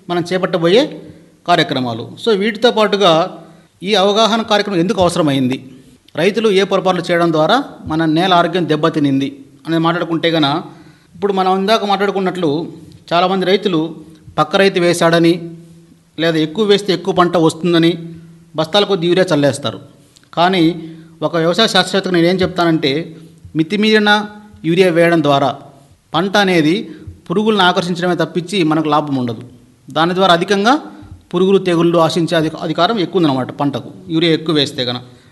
మనం చేపట్టబోయే కార్యక్రమాలు సో వీటితో పాటుగా ఈ అవగాహన కార్యక్రమం ఎందుకు అవసరమైంది రైతులు ఏ పొరపాట్లు చేయడం ద్వారా మన నేల ఆరోగ్యం దెబ్బతినింది అనేది మాట్లాడుకుంటే గన ఇప్పుడు మనం ఇందాక మాట్లాడుకున్నట్లు చాలామంది రైతులు పక్క రైతు వేశాడని లేదా ఎక్కువ వేస్తే ఎక్కువ పంట వస్తుందని బస్తాల కొద్ది యూరియా చల్లేస్తారు కానీ ఒక వ్యవసాయ శాస్త్రవేత్తకు నేనేం చెప్తానంటే మితిమీరిన యూరియా వేయడం ద్వారా పంట అనేది పురుగులను ఆకర్షించడమే తప్పించి మనకు లాభం ఉండదు దాని ద్వారా అధికంగా పురుగులు తెగుళ్ళు ఆశించే అధి అధికారం ఎక్కువ ఉందన్నమాట పంటకు యూరియా ఎక్కువ వేస్తే కనుక